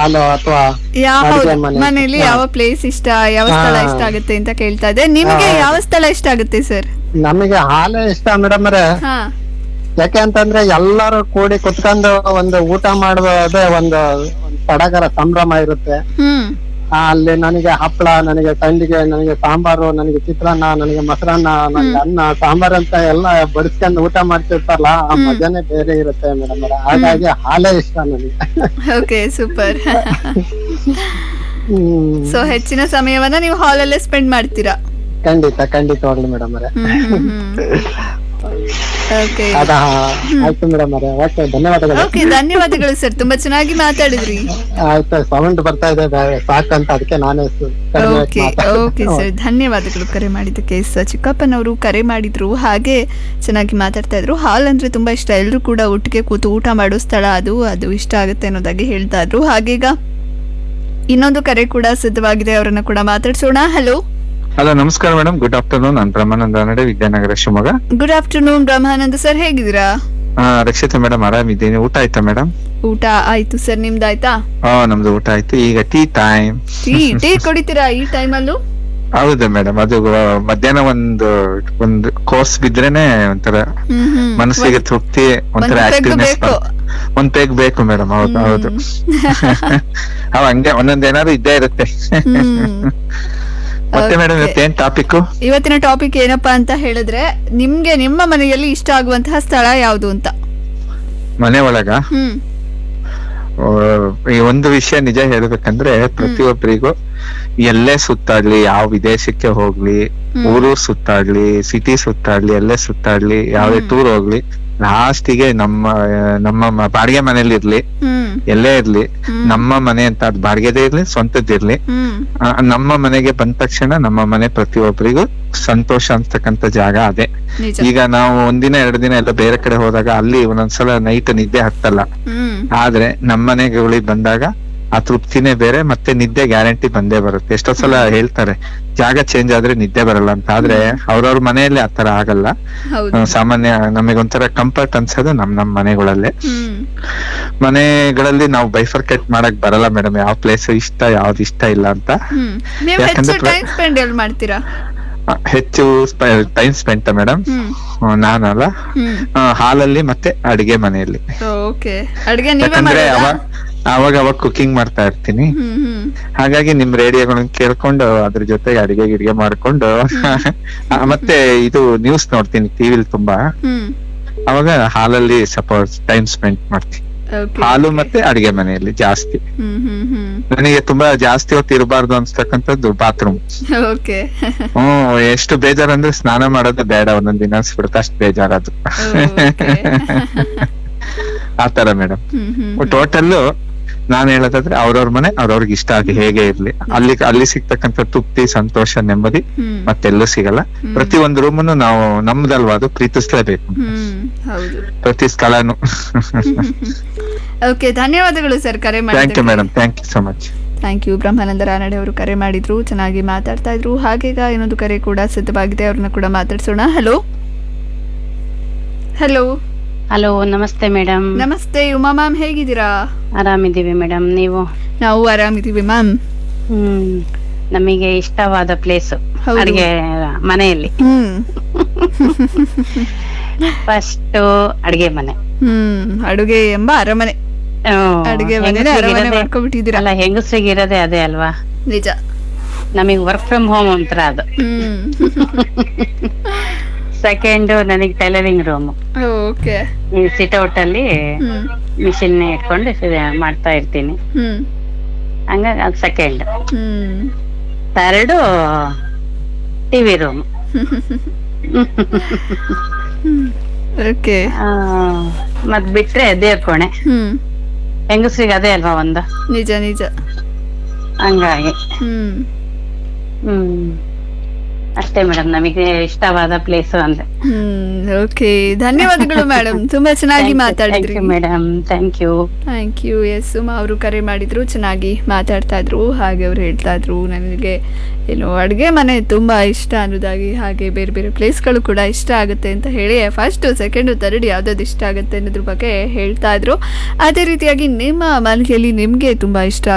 ಹಾಲು ಅಥವಾ ಯಾವ ಅಡುಗೆ ಹೌದು, ಮನೆ. ಮನೆಯಲ್ಲಿ ಹಾ. ಯಾವ ಪ್ಲೇಸ್ ಇಷ್ಟ ಯಾವ ಸ್ಥಳ ಹಾ. ಇಷ್ಟ ಆಗುತ್ತೆ ಅಂತ ಕೇಳ್ತಾ ಇದ್ದೆ ನಿಮ್ಗೆ ಯಾವ ಸ್ಥಳ ಇಷ್ಟ ಆಗುತ್ತೆ ಸರ್ ನಮಗೆ ಹಾಲೇ ಇಷ್ಟ ಮೇಡಮ್ ಅವರೇ ಹಾ ಯಾಕೆ ಅಂತಂದ್ರೆ ಎಲ್ಲರೂ ಕೂಡಿ ಕುತ್ಕೊಂಡು ಒಂದು ಊಟ ಮಾಡುವುದೇ ಒಂದು ಒಂದು ಸಡಗರ ಸಂಭ್ರಮ ಇರುತ್ತೆ ಹ್ಮ್ ಆ, ಅಲ್ಲಿ ನನಗೆ ಹಪ್ಪಳ ನನಗೆ ಸಂಡಿಗೆ ನನಗೆ ಸಾಂಬಾರು ನನಗೆ ಚಿತ್ರಾನ್ನ ನನಗೆ ಮೊಸರನ್ನ ನನಗೆ ಅನ್ನ ಸಾಂಬಾರ್ ಅಂತ ಎಲ್ಲ ಬಡಿಸ್ಕೊಂಡು ಊಟ ಮಾಡ್ತಿರ್ತಾರಲ್ಲ ಆ ಮಜಾನೇ ಬೇರೆ ಇರುತ್ತೆ ಮೇಡಮ್ ಹಾಗಾಗಿ ಹಾಲೇ ಇಷ್ಟ ನನಗೆ ಓಕೆ ಸೂಪರ್ ಹ್ಮ್ ಸೊ ಹೆಚ್ಚಿನ ಸಮಯವನ್ನ ನೀವು ಹಾಲಲ್ಲೇ ಸ್ಪೆಂಡ್ ಮಾಡ್ತೀರಾ ಖಂಡಿತ ಖಂಡಿತವಾಗ್ಲು ಮೇಡಮ್ ಅವರೇ ಓಕೆ ಅದ ಆಯ್ತು ಮೇಡಮ್ ಅವರೇ ಓಕೆ ಧನ್ಯವಾದಗಳು ಓಕೆ ಧನ್ಯವಾದಗಳು ಸರ್ ತುಂಬಾ ಚೆನ್ನಾಗಿ ಮಾತಾಡಿದ್ರಿ ಆಯ್ತು ಸೌಂಡ್ ಬರ್ತಾ ಇದೆ ಬೇ- ಸಾಕಂತ ಅದಕ್ಕೆ ನಾನೇ ಸು- ಕಡಿಮೆ ಓಕೆ ಮಾತಾಡ್ತೀನಿ. ಓಕೆ ಸರ್ ಧನ್ಯವಾದಗಳು ಕರೆ ಮಾಡಿದ್ದಕ್ಕೆ ಸ ಚಿಕ್ಕಪ್ಪನವರು ಕರೆ ಮಾಡಿದ್ರು ಹಾಗೆ ಚೆನ್ನಾಗಿ ಮಾತಾಡ್ತಾ ಇದ್ರು ಹಾಲ್ ಅಂದ್ರೆ ತುಂಬಾ ಇಷ್ಟ ಎಲ್ಲರೂ ಕೂಡ ಒಟ್ಟಿಗೆ ಕೂತು ಊಟ ಮಾಡೋ ಸ್ಥಳ ಅದು ಅದು ಇಷ್ಟ ಆಗುತ್ತೆ ಅನ್ನೋದಾಗಿ ಹೇಳ್ತಾ ಇದ್ರು ಹಾಗೀಗ ಇನ್ನೊಂದು ಕರೆ ಕೂಡ ಸಿದ್ಧವಾಗಿದೆ ಅವರನ್ನ ಕೂಡ ಮಾತಾಡ್ಸೋಣ ಹಲೋ ಹಲೋ ನಮಸ್ಕಾರ ಮೇಡಮ್ ಗುಡ್ ಆಫ್ಟರ್ನೂನ್ ನಾನು ಬ್ರಹ್ಮಾನಂದ ನಡೆ Vidyanagar Shivamogga good afternoon Brahmananda sir ಹೇಗಿದ್ದೀರಾ ಆ, ರಕ್ಷಿತಾ ಮೇಡಮ್ ಆರಾಮಿದ್ದೀನಿ ಊಟ ಆಯ್ತಾ ಮೇಡಮ್ ಊಟ ಆಯ್ತು ಸರ್ ನಿಮ್ದಾಯ್ತಾ ಹಾ ನಮ್ದು ಊಟ ಆಯ್ತು ಈಗ ಟೀ ಟೈಮ್ ಟೀ ಟೀ ಕುಡಿತೀರಾ ಈ ಟೈಮಲ್ಲೂ ಹೌದು ಮೇಡಮ್ ಅದು ಆ, ಮಧ್ಯಾಹ್ನ ಒಂದು ಒಂದು ಕೋರ್ಸ್ ಬಿದ್ರೇನೆ ಒಂಥರ ಹ್ಮ್ ಹ್ಮ್ ಮನಸ್ಸಿಗೆ ತೃಪ್ತಿ ಒಂಥರ ಒಂದು ಪೆಗ್ ಆಕ್ಟಿವ್ನೆಸ್ ಬೇಕು. ಒಂದ್ ಪೇಗ್ ಬೇಕು ಮೇಡಮ್ ಹೌದು ಹೌದು ಅವ್ ಹಂಗೆ ಒಂದೊಂದ್ ಏನಾದ್ರು ಇದ್ದೇ ಇರುತ್ತೆ ಹ್ಮ್. ಮತ್ತೆ ಮೇಡಮ್ Okay. ಇವತ್ತೇನ್ ಟಾಪಿಕ್ ಇವತ್ತಿನ ಟಾಪಿಕ್ ಏನಪ್ಪಾ ಅಂತ ಹೇಳಿದ್ರೆ ನಿಮ್ಗೆ ನಿಮ್ಮ ಮನೆಯಲ್ಲಿ ಇಷ್ಟ ಆಗುವಂತಹ ಸ್ಥಳ ಯಾವುದು ಅಂತ ಮನೆ ಒಳಗ ಹ್ಮ್ ಆ, ಈ ಒಂದು ವಿಷಯ ನಿಜ ಹೇಳ್ಬೇಕಂದ್ರೆ ಪ್ರತಿಯೊಬ್ಬರಿಗೂ ಎಲ್ಲೇ ಸುತ್ತಾಡ್ಲಿ ಯಾವ ವಿದೇಶಕ್ಕೆ ಹೋಗ್ಲಿ ಊರು ಸುತ್ತಾಡ್ಲಿ ಸಿಟಿ ಸುತ್ತಾಡ್ಲಿ ಎಲ್ಲೇ ಸುತ್ತಾಡ್ಲಿ ಯಾವ್ದೇ ಟೂರ್ ಹೋಗ್ಲಿ ಲಾಸ್ಟಿಗೆ ನಮ್ಮ ಆ, ನಮ್ಮ ಮ- ಬಾಡಿಗೆ ಮನೇಲಿ ಇರ್ಲಿ ಹ್ಮ್ ಎಲ್ಲೇ ಇರ್ಲಿ ನಮ್ಮ ಮನೆ ಅಂತ ಅದ್ ಬಾಡಿಗೆದೇ ಇರ್ಲಿ ಸ್ವಂತದ್ದಿರ್ಲಿ ಹ್ಮ್ ಆ, ನಮ್ಮ ಮನೆಗೆ ಬಂದ ತಕ್ಷಣ ನಮ್ಮ ಮನೆ ಪ್ರತಿಯೊಬ್ಬರಿಗೂ ಸಂತೋಷ ಅನ್ಸ್ತಕ್ಕಂತ ಜಾಗ ಅದೇ ನಿಜ ಈಗ ನಾವು ಒಂದಿನ ಎರಡು ದಿನ ಎಲ್ಲ ಬೇರೆ ಕಡೆ ಹೋದಾಗ ಅಲ್ಲಿ ಒಂದೊಂದ್ಸಲ ನೈಟ್ ನಿದ್ದೆ ಹತ್ತಲ್ಲ ಹ್ಮ್ ಆದ್ರೆ ನಮ್ಮ ಮನೆಗಳಿಗೆ ಬಂದಾಗ ಆ ತೃಪ್ತಿನೇ ಬೇರೆ ಮತ್ತೆ ನಿದ್ದೆ ಗ್ಯಾರಂಟಿ ಬಂದೇ ಬರುತ್ತೆ ಎಷ್ಟೋ ಸಲ ಹೇಳ್ತಾರೆ ಜಾಗ ಚೇಂಜ್ ಆದ್ರೆ ನಿದ್ದೆ ಬರಲ್ಲ ಅಂತ ಆದ್ರೆ ಅವ್ರವ್ರ ಮನೆಯಲ್ಲಿ ಆತರ ಆಗಲ್ಲ ಹೌದು ಆ, ಸಾಮಾನ್ಯ ನಮಗೊಂಥರ ಕಂಫರ್ಟ್ ಅನ್ಸೋದು ನಮ್ ನಮ್ ಮನೆಗಳಲ್ಲೇ ಹ್ಮ್ ಮನೆಗಳಲ್ಲಿ ನಾವು ಬೈಫರ್ಕೇಟ್ ಮಾಡಕ್ ಬರಲ್ಲ ಮೇಡಮ್ ಯಾವ ಪ್ಲೇಸ್ ಇಷ್ಟ ಯಾವ್ದು ಇಷ್ಟ ಇಲ್ಲ ಅಂತ ಹ್ಮ್ ನೀವು ಹೆಚ್ಚು ಯಾಕಂದ್ರೆ ಪ್ರ- ಟೈಮ್ ಸ್ಪೆಂಡ್ ಎಲ್ಲಿ ಮಾಡ್ತೀರಾ ಆ, ಹೆಚ್ಚು ಟೈಮ್ ಸ್ಪೆಂಡ್ ಮೇಡಮ್ ಹ್ಮ್ ನಾನಲ್ಲ ಹ್ಮ್ ಆ, ಹಾಲಲ್ಲಿ ಮತ್ತೆ ಅಡಿಗೆ ಮನೆಯಲ್ಲಿ ಓಕೆ ಅಡ್ಗೆ ನೀವೇ ಯಾಕಂದ್ರೆ ಮಾಡೋದಾ? ಅವಾಗ ಅವಾಗ ಅವಾಗ ಕುಕಿಂಗ್ ಮಾಡ್ತಾ ಇರ್ತೀನಿ ಹ್ಮ್ ಹ್ಮ್ ಹಾಗಾಗಿ ನಿಮ್ ರೇಡಿಯೋಗಳನ್ನ ಕೇಳ್ಕೊಂಡು ಅದ್ರ ಜೊತೆಗೆ ಅಡಿಗೆ ಗಿಡಿಗೆ ಮಾಡ್ಕೊಂಡು ಆ, ಮತ್ತೆ ಇದು ನ್ಯೂಸ್ ನೋಡ್ತೀನಿ ಟಿವಿಲಿ ತುಂಬಾ ಹ್ಮ್ ಅವಾಗ ಹಾಲಲ್ಲಿ ಸ್ವಲ್ಪ ಟೈಮ್ ಸ್ಪೆಂಡ್ ಮಾಡ್ತೀನಿ ಓಕೆ ಹಾಲು ಮತ್ತೆ ಅಡಿಗೆ ಮನೆಯಲ್ಲಿ ಜಾಸ್ತಿ ಹ್ಮ್ ಹ್ಮ್ ಹ್ಮ್ ನನಗೆ ತುಂಬಾ ಜಾಸ್ತಿ ಹೊತ್ತು ಇರಬಾರ್ದು ಅನ್ಸ್ತಕ್ಕಂಥದ್ದು ಬಾತ್ರೂಮ್ ಓಕೆ ಹ್ಮ್ ಎಷ್ಟು ಬೇಜಾರಂದ್ರೆ ಸ್ನಾನ ಮಾಡೋದು ಬೇಡ ಒಂದೊಂದ್ ದಿನ ಅನ್ಸ್ಬಿಡುತ್ತೆ ಅಷ್ಟು ಬೇಜಾರದು Okay. ಆತರ ಮೇಡಮ್ ಹ್ಮ್ ಹ್ಮ್ ಟೋಟಲ್ ನಾನ್ ಹೇಳೋದಾದ್ರೆ ಅವ್ರವ್ರ ಮನೆ ಅವ್ರವ್ರಿಗೆ ಇಷ್ಟ ಆಗಿ ಹೇಗೆ ಇರ್ಲಿ ಅಲ್ಲಿ ಅಲ್ಲಿ ಸಿಗ್ತಕ್ಕಂಥ ತೃಪ್ತಿ ಸಂತೋಷ ನೆಮ್ಮದಿ ಹ್ಮ್ ಮತ್ತೆಲ್ಲೂ ಸಿಗಲ್ಲ ಪ್ರತಿ ಒಂದು ರೂಮನ್ನು ನಾವು ನಮ್ದಲ್ವಾ ಅದು ಪ್ರೀತಿಸ್ಲೇಬೇಕು ಹ್ಮ್ ಹೌದು ಪ್ರತಿ ಸ್ಥಳನು ಓಕೆ ಧನ್ಯವಾದಗಳು ಸರ್ ಕರೆ ಥ್ಯಾಂಕ್ ಯು ಮಾಡಿದ್ದಕ್ಕೆ madam thank you so much thank you Brahmananda Ranade ಅವರು ಕರೆ ಮಾಡಿದ್ರು ಚೆನ್ನಾಗಿ ಮಾತಾಡ್ತಾ ಇದ್ರು ಹಾಗೀಗ ಇನ್ನೊಂದು ಕರೆ ಕೂಡ ಸಿದ್ಧವಾಗಿದೆ ಅವ್ರನ್ನ ಕೂಡ ಮಾತಾಡ್ಸೋಣ ಹಲೋ ಹಲೋ ಹಲೋ ನಮಸ್ತೆ ಮೇಡಮ್ ನಮಸ್ತೆ ಉಮಾ ಮ್ಯಾಮ್ ಹೇಗಿದ್ದೀರಾ ಆರಾಮಿದ್ದೀವಿ ಮೇಡಮ್ ನೀವು ನಾವು ಆರಾಮಿದ್ದೀವಿ ಮ್ಯಾಮ್ ಹ್ಮ್ ನಮಗೆ ಇಷ್ಟವಾದ ಪ್ಲೇಸ್ ಹೌದು. ಅಡಿಗೆ ಮನೆಯಲ್ಲಿ ಹ್ಮ್ ಫಸ್ಟ್ ಅಡಿಗೆ ಮನೆ ಹ್ಮ್ ಅಡುಗೆ ಎಂಬ ಅರಮನೆ ಹ್ಮ್. ಅಡುಗೆ ಮನೆನೇ ಹೆಂಗಸ್ರಿಗೆ ಅರಮನೆ ಇರೋದೇ- ಮಾಡ್ಕೊಬಿಟ್ಟಿದ್ದೀರಾ ಅಲ್ಲ ಹೆಂಗಸ್ರಿಗೆ ಇರೋದೇ ಅದೇ ಅಲ್ವಾ ನಿಜ ನಮಗೆ ವರ್ಕ್ ಫ್ರಮ್ ಹೋಮ್ ಒಂಥರ ಅದು ಹ್ಮ್ ಸೆಕೆಂಡ್ ನನಗೆ ಟೈಲರಿಂಗ್ ರೂಮ್ ಓಕೆ ಸಿಟ್ಔಟ್ ಅಲ್ಲಿ ಹ್ಮ್ ಮಿಷಿನ್ ಇಟ್ಕೊಂಡು ಸ- ಮಾಡ್ತಾ ಇರ್ತೀನಿ ಹ್ಮ್ ಹಂಗಾಗಿ ಅದು ಸೆಕೆಂಡ್ ಹ್ಮ್ ಥರ್ಡ್ ಟಿವಿ ರೂಮ್ ಓಕೆ ಮತ್ ಬಿಟ್ರೆ ದೇವ್ರ ಕೋಣೆ ಹ್ಮ್ ಹೆಂಗಸ್ರಿಗೆ ಅದೇ ಅಲ್ವಾ ಒಂದು ನಿಜ ನಿಜ ಹಂಗಾಗಿ ಹ್ಮ್ ಹ್ಮ್ ಅಷ್ಟೇ ಮೇಡಮ್ ನಮಗೆ ಇಷ್ಟವಾದ ಪ್ಲೇಸ್ ಅಂದ್ರೆ ಹ್ಮ್ ಓಕೆ ಧನ್ಯವಾದಗಳು ಮೇಡಮ್ ತುಂಬಾ ಚೆನ್ನಾಗಿ ಮಾತಾಡಿದ್ರಿ madam thank you thank you yes Suma ಅವರು ಕರೆ ಮಾಡಿದ್ರು ಚೆನ್ನಾಗಿ ಮಾತಾಡ್ತಾ ಇದ್ರು ಹಾಗೆ ಅವ್ರು ಹೇಳ್ತಾ ಇದ್ರು ನನಗೆ ಏನು ಅಡುಗೆ ಮನೆ ತುಂಬ ಇಷ್ಟ ಅನ್ನೋದಾಗಿ ಹಾಗೆ ಬೇರೆ ಬೇರೆ ಪ್ಲೇಸ್ಗಳು ಕೂಡ ಇಷ್ಟ ಆಗುತ್ತೆ ಅಂತ ಹೇಳಿ ಫಸ್ಟು ಸೆಕೆಂಡು ತರ್ಡ್ ಯಾವ್ದಾದ್ರು ಇಷ್ಟ ಆಗುತ್ತೆ ಅನ್ನೋದ್ರ ಬಗ್ಗೆ ಹೇಳ್ತಾ ಇದ್ರು ಅದೇ ರೀತಿಯಾಗಿ ನಿಮ್ಮ ಮನೆಯಲ್ಲಿ ನಿಮಗೆ ತುಂಬ ಇಷ್ಟ